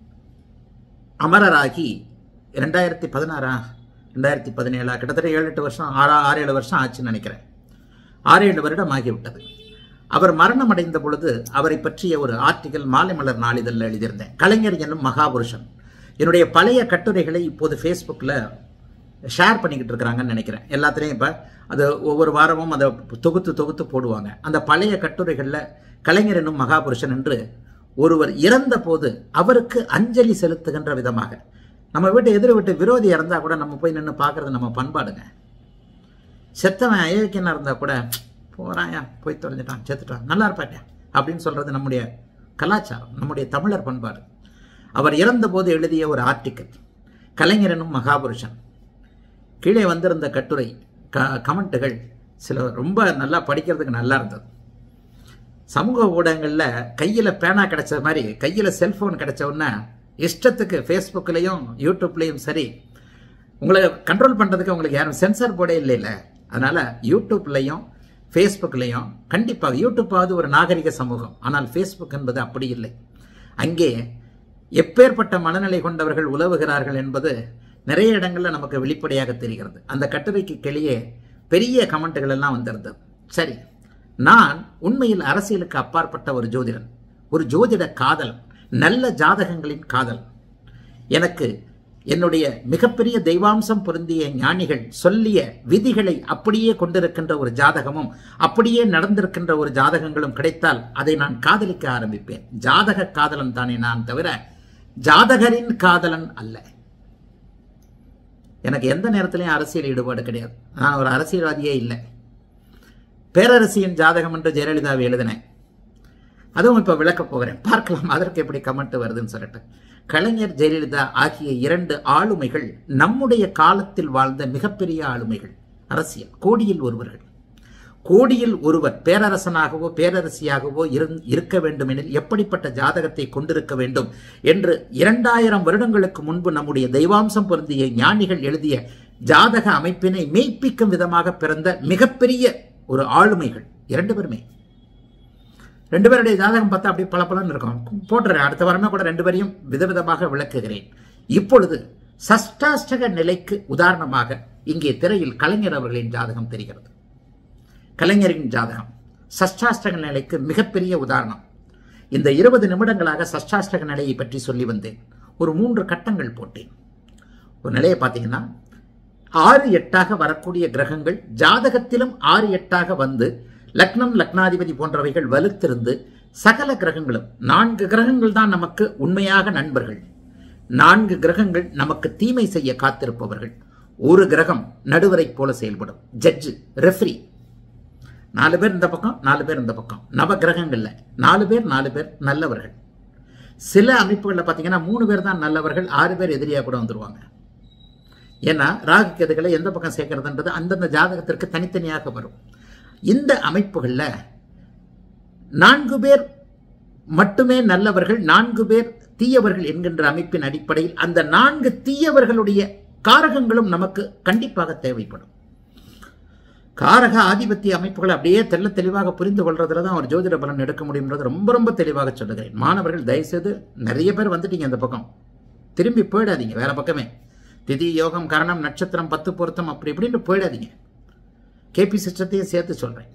அமரராகி ரெண்டாயிரத்தி பதினாறா ரெண்டாயிரத்தி பதினேழா கிட்டத்தட்ட ஏழு எட்டு வருஷம் ஆறா ஆறு ஏழு வருஷம் ஆச்சுன்னு நினைக்கிறேன் ஆறு ஏழு வருடம் ஆகிவிட்டது அவர் மரணம் அடைந்த பொழுது அவரை பற்றிய ஒரு ஆர்டிகல் மாலை மலர் நாளிதழில் எழுதியிருந்தேன் கலைஞர் என்னும் மகாபுருஷன் என்னுடைய பழைய கட்டுரைகளை இப்போது ஃபேஸ்புக்கில் ஷேர் பண்ணிக்கிட்டு இருக்கிறாங்கன்னு நினைக்கிறேன் எல்லாத்துலேயும் இப்போ அது ஒவ்வொரு வாரமும் அதை தொகுத்து தொகுத்து போடுவாங்க அந்த பழைய கட்டுரைகளில் கலைஞர் என்னும் மகாபுருஷன் என்று ஒருவர் இறந்த போது அவருக்கு அஞ்சலி செலுத்துகின்ற விதமாக நம்ம வீட்டு எதிர் வீட்டு விரோதி இறந்தா கூட நம்ம போய் நின்று பார்க்கறது நம்ம பண்பாடுங்க செத்தவன் அயோக்கியனா இருந்தா கூட போறாயா போய் தொலைஞ்சிட்டான் செத்துட்டான் நல்லா இருப்பாட்டியா அப்படின்னு சொல்றது நம்முடைய கலாச்சாரம் நம்முடைய தமிழர் பண்பாடு அவர் இறந்தபோது எழுதிய ஒரு ஆர்டிக்கல் கலைஞர் என்னும் மகாபுருஷன் கீழே வந்திருந்த கட்டுரை க கமெண்ட்டுகள் சில ரொம்ப நல்லா படிக்கிறதுக்கு நல்லா இருந்தது சமூக ஊடகங்களில் கையில் பேனா கிடைச்ச மாதிரி கையில் செல்ஃபோன் கிடைச்ச உடனே இஷ்டத்துக்கு ஃபேஸ்புக்லேயும் யூடியூப்லேயும் சரி உங்களை கண்ட்ரோல் பண்ணுறதுக்கு உங்களுக்கு யாரும் சென்சார் போர்டே இல்லைல்ல அதனால் யூடியூப்லேயும் ஃபேஸ்புக்லேயும் கண்டிப்பாக யூடியூப்பாவது ஒரு நாகரிக சமூகம் ஆனால் ஃபேஸ்புக் என்பது அப்படி இல்லை அங்கே எப்பேற்பட்ட மனநிலை கொண்டவர்கள் உலவுகிறார்கள் என்பது நிறைய இடங்களில் நமக்கு வெளிப்படையாக தெரிகிறது அந்த கட்டுரைக்கு கிளியே பெரிய கமெண்ட்டுகள் எல்லாம் வந்திருந்தது சரி நான் உண்மையில் அரசியலுக்கு அப்பாற்பட்ட ஒரு ஜோதிடன் ஒரு ஜோதிட காதல் நல்ல ஜாதகங்களின் காதல் எனக்கு என்னுடைய மிகப்பெரிய தெய்வாம்சம் பொருந்திய ஞானிகள் சொல்லிய விதிகளை அப்படியே கொண்டிருக்கின்ற ஒரு ஜாதகமும் அப்படியே நடந்திருக்கின்ற ஒரு ஜாதகங்களும் கிடைத்தால் அதை நான் காதலிக்க ஆரம்பிப்பேன் ஜாதக காதலன் தானே நான் தவிர ஜாதகரின் காதலன் அல்ல எனக்கு எந்த நேரத்திலையும் அரசியல் ஈடுபாடு கிடையாது நான் ஒரு அரசியல்வாதியே இல்லை பேரரசியின் ஜாதகம் என்று ஜெயலலிதாவை எழுதினேன் அதுவும் இப்போ விளக்கப் போகிறேன் பார்க்கலாம் அதற்கு எப்படி கமெண்ட் வருதுன்னு சொல்லிட்டு கலைஞர் ஜெயலலிதா ஆகிய இரண்டு ஆளுமைகள் நம்முடைய காலத்தில் வாழ்ந்த மிகப்பெரிய ஆளுமைகள் அரசியல் கோடியில் ஒருவர்கள் கோடியில் ஒருவர் பேரரசனாகவோ பேரரசியாகவோ இருக்க வேண்டுமெனில் எப்படிப்பட்ட ஜாதகத்தை கொண்டிருக்க வேண்டும் என்று இரண்டாயிரம் வருடங்களுக்கு முன்பு நம்முடைய தெய்வாம்சம் பொருந்திய ஞானிகள் எழுதிய ஜாதக அமைப்பினை மெய்ப்பிக்கும் விதமாக பிறந்த மிகப்பெரிய ஒரு ஆளுமைகள் இரண்டு பேருமே ரெண்டு பேருடைய ஜாதகம் பார்த்தா அப்படி பல பலன் இருக்கும் போட்டுறேன் அடுத்த வாரமே கூட ரெண்டு பேரையும் விதவிதமாக விளக்குகிறேன் இப்பொழுது சஷ்டாஷ்டக நிலைக்கு உதாரணமாக இங்கே திரையில் கலைஞர் அவர்களின் ஜாதகம் தெரிகிறது கலைஞரின் ஜாதகம் சஷ்டாஷ்டக நிலைக்கு மிகப்பெரிய உதாரணம் இந்த இருபது நிமிடங்களாக சஷ்டாஷ்டக நிலையை பற்றி சொல்லி வந்தேன் ஒரு மூன்று கட்டங்கள் போட்டேன் ஒரு நிலையை பார்த்தீங்கன்னா ஆறு எட்டாக வரக்கூடிய கிரகங்கள் ஜாதகத்திலும் ஆறு எட்டாக வந்து லக்னம் லக்னாதிபதி போன்றவைகள் வலுத்திருந்து சகல கிரகங்களும் நான்கு கிரகங்கள் தான் நமக்கு உண்மையாக நண்பர்கள் நான்கு கிரகங்கள் நமக்கு தீமை செய்ய காத்திருப்பவர்கள் ஒரு கிரகம் நடுவரை போல செயல்படும் ஜட்ஜு ரெஃப்ரி நாலு பேர் இந்த பக்கம் நாலு பேர் இந்த பக்கம் நவ கிரகங்கள்ல நாலு பேர் நாலு பேர் நல்லவர்கள் சில அமைப்புகளில் பார்த்தீங்கன்னா மூணு பேர் தான் நல்லவர்கள் ஆறு பேர் எதிரியாக கூட வந்துருவாங்க ஏன்னா ராகு கேதுகளை எந்த பக்கம் சேர்க்கறதுன்றது அந்தந்த ஜாதகத்திற்கு தனித்தனியாக வரும் இந்த அமைப்புகளில் நான்கு பேர் மட்டுமே நல்லவர்கள் நான்கு பேர் தீயவர்கள் என்கின்ற அமைப்பின் அடிப்படையில் அந்த நான்கு தீயவர்களுடைய காரகங்களும் நமக்கு கண்டிப்பாக தேவைப்படும் காரக ஆதிபத்திய அமைப்புகளை அப்படியே தெல்ல தெளிவாக புரிந்து கொள்றதுல தான் ஒரு ஜோதிட பலன் எடுக்க முடியும்ன்றது ரொம்ப ரொம்ப தெளிவாக சொல்லுகிறேன் மாணவர்கள் தயவுசெய்து நிறைய பேர் வந்துட்டீங்க அந்த பக்கம் திரும்பி போயிடாதீங்க வேற பக்கமே திதி யோகம் கரணம் நட்சத்திரம் பத்து பொருத்தம் அப்படி இப்படின்னு போயிடாதீங்க கேபி சிஸ்டத்தையும் சேர்த்து சொல்றேன்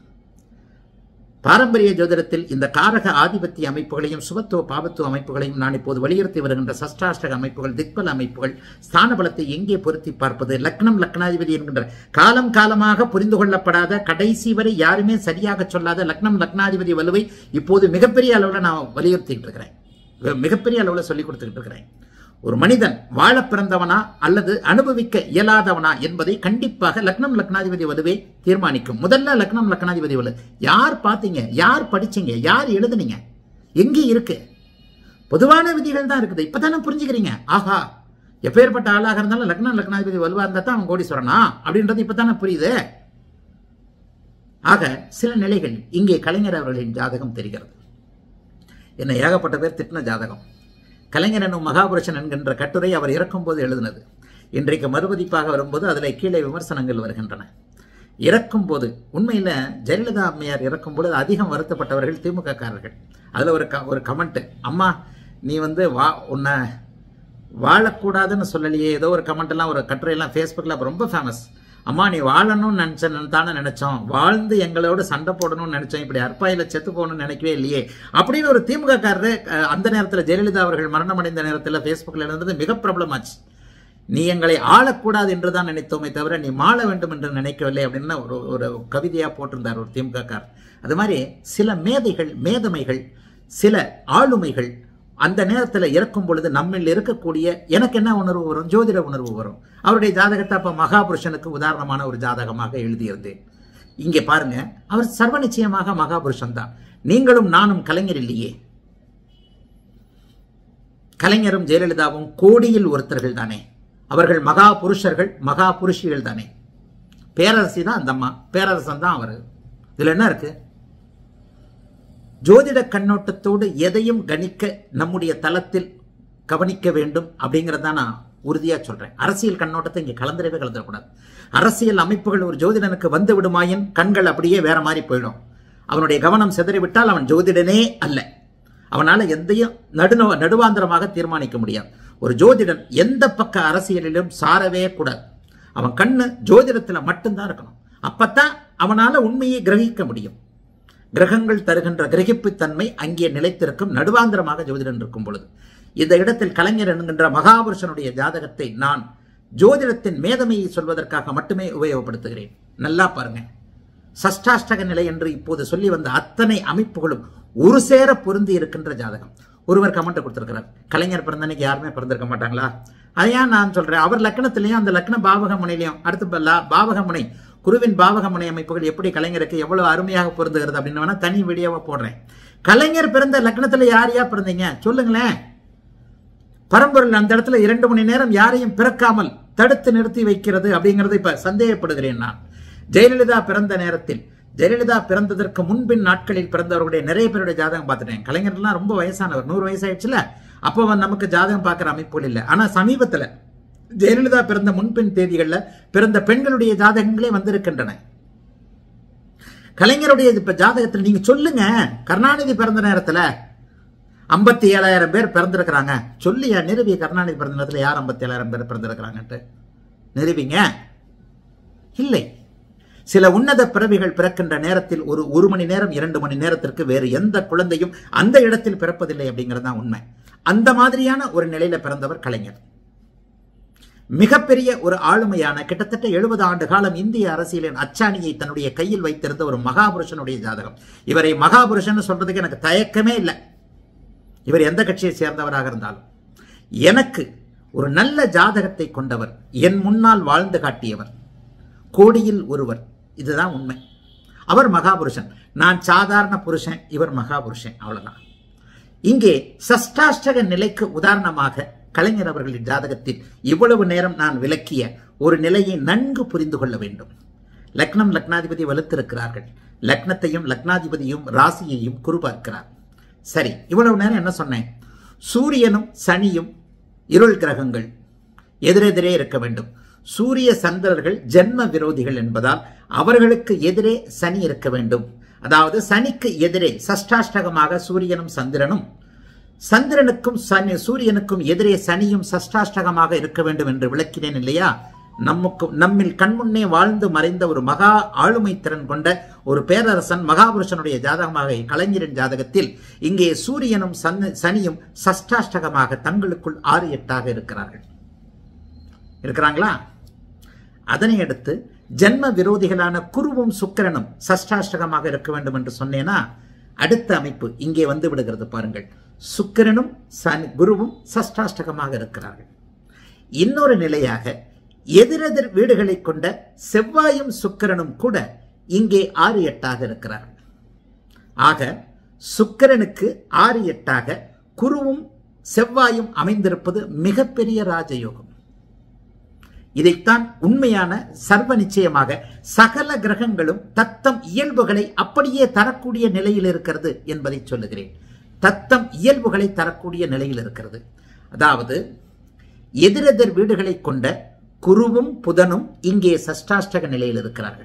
பாரம்பரிய ஜோதிடத்தில் இந்த காரக ஆதிபத்திய அமைப்புகளையும் சுபத்துவ பாபத்துவ அமைப்புகளையும் நான் இப்போது வலியுறுத்தி வருகின்ற சஷ்டாஷ்டக அமைப்புகள் திக்பல அமைப்புகள் ஸ்தான பலத்தை எங்கே பொருத்தி பார்ப்பது லக்னம் லக்னாதிபதி என்கின்ற காலம் காலமாக புரிந்து கொள்ளப்படாத கடைசி வரை யாருமே சரியாக சொல்லாத லக்னம் லக்னாதிபதி வலுவை இப்போது மிகப்பெரிய அளவில் நான் வலியுறுத்திட்டு இருக்கிறேன் மிகப்பெரிய அளவில் சொல்லிக் கொடுத்துக்கிட்டு இருக்கிறேன் ஒரு மனிதன் வாழ பிறந்தவனா அல்லது அனுபவிக்க இயலாதவனா என்பதை கண்டிப்பாக லக்னம் லக்னாதிபதி வலுவை தீர்மானிக்கும் முதல்ல லக்னம் லக்னாதிபதி வலு யார் பார்த்தீங்க யார் படிச்சீங்க யார் எழுதுனீங்க எங்கே இருக்கு பொதுவான விதிகள் தான் இருக்குது இப்பதானே புரிஞ்சுக்கிறீங்க ஆஹா எப்பேற்பட்ட ஆளாக இருந்தாலும் லக்னம் லக்னாதிபதி வலுவா இருந்தா தான் அவன் கோடீஸ்வரனா அப்படின்றது இப்பதானே புரியுது ஆக சில நிலைகள் இங்கே கலைஞர் அவர்களின் ஜாதகம் தெரிகிறது என்ன ஏகப்பட்ட பேர் திட்டின ஜாதகம் கலைஞர் என்னும் மகாபுருஷன் என்கின்ற கட்டுரை அவர் இறக்கும்போது எழுதினது இன்றைக்கு மறுபதிப்பாக வரும்போது அதில் கீழே விமர்சனங்கள் வருகின்றன இறக்கும்போது உண்மையில் ஜெயலலிதா அம்மையார் இறக்கும்போது அதிகம் வருத்தப்பட்டவர்கள் திமுக காரர்கள் அதில் ஒரு க ஒரு கமெண்ட் அம்மா நீ வந்து வா உன்னை வாழக்கூடாதுன்னு சொல்லலையே ஏதோ ஒரு கமெண்ட் எல்லாம் ஒரு கட்டுரையெல்லாம் ஃபேஸ்புக்கில் அப்போ ரொம்ப ஃபேமஸ் அம்மா நீ வாழணும்னு நினச்ச தானே நினைச்சோம் வாழ்ந்து எங்களோட சண்டை போடணும்னு நினைச்சோம் இப்படி அற்பாயில செத்து போகணும்னு நினைக்கவே இல்லையே அப்படின்னு ஒரு திமுக காரரு அந்த நேரத்தில் ஜெயலலிதா அவர்கள் மரணமடைந்த நேரத்தில் ஃபேஸ்புக்கில் இருந்தது மிக பிரபலமாச்சு நீ எங்களை ஆளக்கூடாது என்று தான் நினைத்தோமே தவிர நீ மாள வேண்டும் என்று நினைக்கவில்லை அப்படின்னு ஒரு ஒரு கவிதையாக போட்டிருந்தார் ஒரு திமுக கார் அது மாதிரி சில மேதைகள் மேதமைகள் சில ஆளுமைகள் அந்த நேரத்தில் இறக்கும் பொழுது நம்மில் இருக்கக்கூடிய எனக்கு என்ன உணர்வு வரும் ஜோதிட உணர்வு வரும் அவருடைய ஜாதகத்தை அப்போ மகாபுருஷனுக்கு உதாரணமான ஒரு ஜாதகமாக எழுதியிருந்தேன் இங்கே பாருங்க அவர் சர்வ நிச்சயமாக மகாபுருஷன் தான் நீங்களும் நானும் கலைஞர் இல்லையே கலைஞரும் ஜெயலலிதாவும் கோடியில் ஒருத்தர்கள் தானே அவர்கள் மகா புருஷர்கள் மகா புருஷிகள் தானே பேரரசி தான் அந்த அம்மா பேரரசன் தான் அவர் இதுல என்ன இருக்கு ஜோதிட கண்ணோட்டத்தோடு எதையும் கணிக்க நம்முடைய தளத்தில் கவனிக்க வேண்டும் அப்படிங்கிறத நான் உறுதியா சொல்றேன் அரசியல் கண்ணோட்டத்தை இங்கே கலந்துடவே கலந்துடக்கூடாது அரசியல் அமைப்புகள் ஒரு ஜோதிடனுக்கு வந்து விடுமாயின் கண்கள் அப்படியே வேற மாதிரி போயிடும் அவனுடைய கவனம் சிதறிவிட்டால் அவன் ஜோதிடனே அல்ல அவனால் எந்தையும் நடு நடுவாந்திரமாக தீர்மானிக்க முடியாது ஒரு ஜோதிடன் எந்த பக்க அரசியலிலும் சாரவே கூடாது அவன் கண்ணு ஜோதிடத்தில் மட்டும்தான் இருக்கணும் அப்பத்தான் அவனால உண்மையை கிரகிக்க முடியும் கிரகங்கள் தருகின்ற கிரகிப்புத் தன்மை அங்கே நிலைத்திருக்கும் நடுவாந்திரமாக ஜோதிடன் இருக்கும் பொழுது இந்த இடத்தில் கலைஞர் என்கின்ற மகாபுருஷனுடைய ஜாதகத்தை நான் ஜோதிடத்தின் மேதமையை சொல்வதற்காக மட்டுமே உபயோகப்படுத்துகிறேன் நல்லா பாருங்க சஷ்டாஷ்டக நிலை என்று இப்போது சொல்லி வந்த அத்தனை அமைப்புகளும் ஒரு சேர பொருந்தி இருக்கின்ற ஜாதகம் ஒருவர் கமெண்ட் கொடுத்திருக்கிறார் கலைஞர் பிறந்தனைக்கு யாருமே பிறந்திருக்க மாட்டாங்களா அதையா நான் சொல்றேன் அவர் லக்னத்திலையும் அந்த லக்ன பாவக முனையிலையும் அடுத்து பல்லா பாவக முனை குருவின் பாவக முனை அமைப்புகள் எப்படி கலைஞருக்கு எவ்வளவு அருமையாக பொருந்துகிறது அப்படின்னு வேணா தனி வீடியோவை போடுறேன் கலைஞர் பிறந்த லக்னத்துல யார் யார் பிறந்தீங்க சொல்லுங்களேன் பரம்பொருள் அந்த இடத்துல இரண்டு மணி நேரம் யாரையும் பிறக்காமல் தடுத்து நிறுத்தி வைக்கிறது அப்படிங்கறது இப்ப சந்தேகப்படுகிறேன் நான் ஜெயலலிதா பிறந்த நேரத்தில் ஜெயலலிதா பிறந்ததற்கு முன்பின் நாட்களில் பிறந்தவர்களுடைய நிறைய பேருடைய ஜாதகம் பார்த்துட்டேன் கலைஞர்லாம் ரொம்ப வயசானவர் நூறு வயசாயிடுச்சுல அப்போ வந்து நமக்கு ஜாதகம் பார்க்குற அமைப்புகள் இல்லை ஆனா சமீபத்துல ஜெயலலிதா பிறந்த முன்பின் தேதிகள்ல பிறந்த பெண்களுடைய ஜாதகங்களே வந்திருக்கின்றன கலைஞருடைய இப்ப ஜாதகத்தில் நீங்க சொல்லுங்க கருணாநிதி பிறந்த நேரத்துல ஐம்பத்தி ஏழாயிரம் பேர் பிறந்திருக்கிறாங்க சொல்லியா நிரூபி கருணாநிதி பிறந்த நேரத்தில் யார் ஐம்பத்தி ஏழாயிரம் பேர் பிறந்திருக்கிறாங்கன்ட்டு நிரூபிங்க இல்லை சில உன்னத பிறவிகள் பிறக்கின்ற நேரத்தில் ஒரு ஒரு மணி நேரம் இரண்டு மணி நேரத்திற்கு வேறு எந்த குழந்தையும் அந்த இடத்தில் பிறப்பதில்லை அப்படிங்கிறது தான் உண்மை அந்த மாதிரியான ஒரு நிலையில பிறந்தவர் கலைஞர் மிகப்பெரிய ஒரு ஆளுமையான கிட்டத்தட்ட எழுபது ஆண்டு காலம் இந்திய அரசியலின் அச்சாணியை தன்னுடைய கையில் வைத்திருந்த ஒரு மகாபுருஷனுடைய ஜாதகம் இவரை மகாபுருஷன் சொல்றதுக்கு எனக்கு தயக்கமே இல்லை இவர் எந்த கட்சியை சேர்ந்தவராக இருந்தாலும் எனக்கு ஒரு நல்ல ஜாதகத்தை கொண்டவர் என் முன்னால் வாழ்ந்து காட்டியவர் கோடியில் ஒருவர் இதுதான் உண்மை அவர் மகாபுருஷன் நான் சாதாரண புருஷன் இவர் மகாபுருஷன் அவ்வளவுதான் இங்கே சஷ்டாஷ்டக நிலைக்கு உதாரணமாக கலைஞர் அவர்களின் ஜாதகத்தில் இவ்வளவு நேரம் நான் விளக்கிய ஒரு நிலையை நன்கு புரிந்து கொள்ள வேண்டும் லக்னம் லக்னாதிபதி வலுத்திருக்கிறார்கள் லக்னத்தையும் லக்னாதிபதியும் ராசியையும் குரு பார்க்கிறார் சரி இவ்வளவு நேரம் என்ன சொன்னேன் சூரியனும் சனியும் இருள் கிரகங்கள் எதிரெதிரே இருக்க வேண்டும் சூரிய சந்திரர்கள் ஜென்ம விரோதிகள் என்பதால் அவர்களுக்கு எதிரே சனி இருக்க வேண்டும் அதாவது சனிக்கு எதிரே சஷ்டாஷ்டகமாக சூரியனும் சந்திரனும் சந்திரனுக்கும் சனி சூரியனுக்கும் எதிரே சனியும் சஷ்டாஷ்டகமாக இருக்க வேண்டும் என்று விளக்கினேன் இல்லையா நமக்கும் நம்மில் கண்முன்னே வாழ்ந்து மறைந்த ஒரு மகா ஆளுமை திறன் கொண்ட ஒரு பேரரசன் மகாபுருஷனுடைய ஜாதகமாக கலைஞரின் ஜாதகத்தில் இங்கே சூரியனும் சன்- சனியும் சஷ்டாஷ்டகமாக தங்களுக்குள் ஆறு எட்டாக இருக்கிறார்கள் இருக்கிறாங்களா அதனை அடுத்து ஜென்ம விரோதிகளான குருவும் சுக்கிரனும் சஷ்டாஷ்டகமாக இருக்க வேண்டும் என்று சொன்னேனா அடுத்த அமைப்பு இங்கே வந்து விடுகிறது பாருங்கள் சுக்கிரனும் சனி குருவும் சஷ்டாஷ்டகமாக இருக்கிறார்கள் இன்னொரு நிலையாக எதிரெதிர் வீடுகளை கொண்ட செவ்வாயும் சுக்கிரனும் கூட இங்கே ஆறு எட்டாக இருக்கிறார்கள் ஆக சுக்கிரனுக்கு ஆறு எட்டாக குருவும் செவ்வாயும் அமைந்திருப்பது மிகப்பெரிய ராஜயோகம் இதைத்தான் உண்மையான சர்வ நிச்சயமாக சகல கிரகங்களும் தத்தம் இயல்புகளை அப்படியே தரக்கூடிய நிலையில் இருக்கிறது என்பதை சொல்லுகிறேன் தத்தம் இயல்புகளை தரக்கூடிய நிலையில் இருக்கிறது அதாவது எதிரெதிர் வீடுகளை கொண்ட குருவும் புதனும் இங்கே சஷ்டாஷ்டக நிலையில் இருக்கிறார்கள்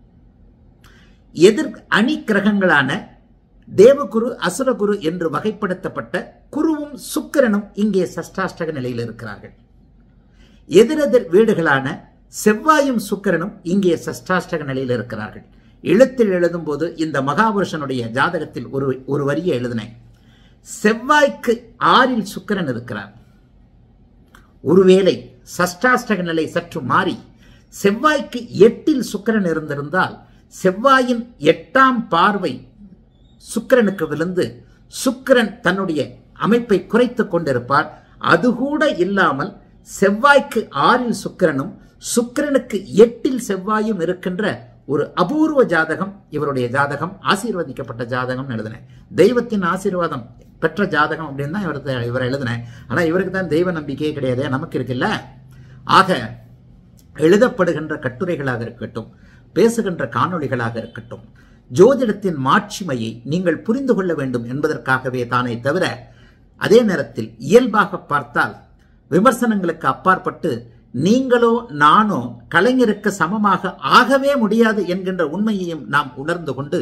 எதிர் அணி கிரகங்களான தேவகுரு அசுரகுரு என்று வகைப்படுத்தப்பட்ட குருவும் சுக்கிரனும் இங்கே சஷ்டாஷ்டக நிலையில் இருக்கிறார்கள் எதிரெதிர் வீடுகளான செவ்வாயும் சுக்கிரனும் இங்கே சஷ்டாஷ்டக நிலையில் இருக்கிறார்கள் எழுத்தில் எழுதும்போது இந்த மகாபுருஷனுடைய ஜாதகத்தில் ஒரு ஒரு வரியை எழுதினேன் செவ்வாய்க்கு ஆறில் சுக்கிரன் இருக்கிறார் ஒருவேளை சஷ்டாஷ்டக நிலை சற்று மாறி செவ்வாய்க்கு எட்டில் சுக்கிரன் இருந்திருந்தால் செவ்வாயின் எட்டாம் பார்வை சுக்கிரனுக்கு விழுந்து சுக்கிரன் தன்னுடைய அமைப்பை குறைத்துக் கொண்டிருப்பார் அது கூட இல்லாமல் செவ்வாய்க்கு ஆறில் சுக்கிரனும் சுக்கிரனுக்கு எட்டில் செவ்வாயும் இருக்கின்ற ஒரு அபூர்வ ஜாதகம் இவருடைய ஜாதகம் ஆசீர்வதிக்கப்பட்ட ஜாதகம் எழுதினேன் தெய்வத்தின் ஆசீர்வாதம் பெற்ற ஜாதகம் அப்படின்னு தான் இவர் இவர் எழுதினேன் ஆனா இவருக்கு தான் தெய்வ நம்பிக்கையே கிடையாது நமக்கு இருக்குல்ல ஆக எழுதப்படுகின்ற கட்டுரைகளாக இருக்கட்டும் பேசுகின்ற காணொளிகளாக இருக்கட்டும் ஜோதிடத்தின் மாட்சிமையை நீங்கள் புரிந்து கொள்ள வேண்டும் என்பதற்காகவே தானே தவிர அதே நேரத்தில் இயல்பாக பார்த்தால் விமர்சனங்களுக்கு அப்பாற்பட்டு நீங்களோ நானோ கலைஞருக்கு சமமாக ஆகவே முடியாது என்கின்ற உண்மையையும் நாம் உணர்ந்து கொண்டு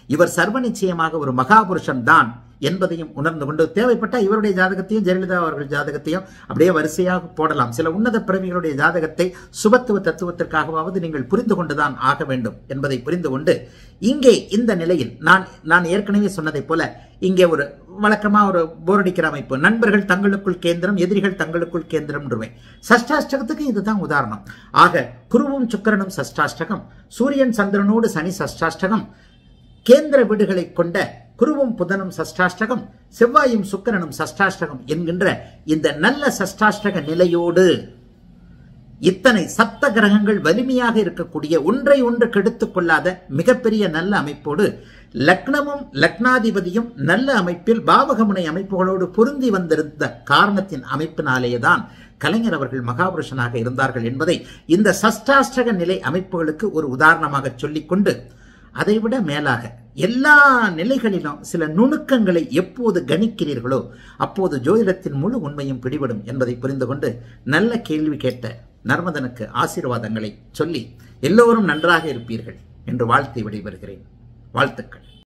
இவர் சர்வ நிச்சயமாக ஒரு மகாபுருஷன் தான் என்பதையும் உணர்ந்து கொண்டு தேவைப்பட்ட இவருடைய ஜாதகத்தையும் ஜெயலலிதா அவர்கள் ஜாதகத்தையும் அப்படியே வரிசையாக போடலாம் சில உன்னத பிறவிகளுடைய ஜாதகத்தை சுபத்துவ தத்துவத்திற்காகவாவது நீங்கள் புரிந்து கொண்டுதான் ஆக வேண்டும் என்பதை புரிந்து கொண்டு இங்கே இந்த நிலையில் நான் நான் ஏற்கனவே சொன்னதைப் போல இங்கே ஒரு வழக்கமா ஒரு போரடிக்கிற அமைப்பு நண்பர்கள் தங்களுக்குள் கேந்திரம் எதிரிகள் தங்களுக்குள் கேந்திரம் சஷ்டாஷ்டகத்துக்கு இதுதான் உதாரணம் ஆக குருவும் சுக்கரனும் சஷ்டாஷ்டகம் சூரியன் சந்திரனோடு சனி சஷ்டாஷ்டகம் கேந்திர வீடுகளை கொண்ட குருவும் புதனும் சஷ்டாஷ்டகம் செவ்வாயும் சுக்கிரனும் சஷ்டாஷ்டகம் என்கின்ற இந்த நல்ல சஷ்டாஷ்டக நிலையோடு இத்தனை சப்த கிரகங்கள் வலிமையாக இருக்கக்கூடிய ஒன்றை ஒன்று கெடுத்துக் கொள்ளாத மிகப்பெரிய நல்ல அமைப்போடு லக்னமும் லக்னாதிபதியும் நல்ல அமைப்பில் பாவகமுனை அமைப்புகளோடு பொருந்தி வந்திருந்த காரணத்தின் அமைப்பினாலேதான் கலைஞர் அவர்கள் மகாபுருஷனாக இருந்தார்கள் என்பதை இந்த சஷ்டாஷ்டக நிலை அமைப்புகளுக்கு ஒரு உதாரணமாக சொல்லிக்கொண்டு அதைவிட மேலாக எல்லா நிலைகளிலும் சில நுணுக்கங்களை எப்போது கணிக்கிறீர்களோ அப்போது ஜோதிடத்தின் முழு உண்மையும் பிடிபடும் என்பதை புரிந்து கொண்டு நல்ல கேள்வி கேட்ட நர்மதனுக்கு ஆசீர்வாதங்களை சொல்லி எல்லோரும் நன்றாக இருப்பீர்கள் என்று வாழ்த்தி விடைபெறுகிறேன் வாழ்த்துக்கள்